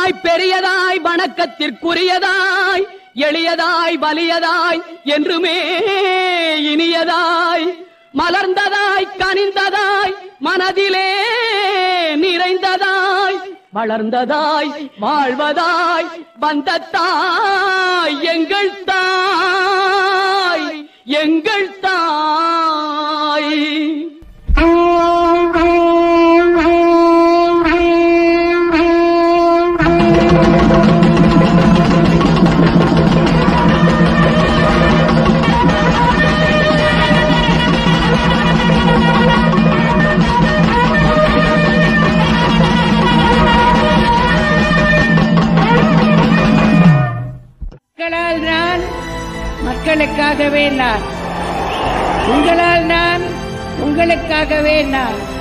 சிறியதாய் பெரியதாய் வணக்கத்திற்குரியதாய் எளியதாய் வலியதாய் என்றுமே இனியதாய் மலர்ந்ததாய் கனிந்ததாய் மனதிலே நிறைந்ததாய் வளர்ந்ததாய் வாழ்வதாய் வந்த தாய் எங்கள் தாய் எங்கள் தாய் மக்களால் நான் மக்களுக்காகவே நான் உங்களால் நான் உங்களுக்காகவே நான்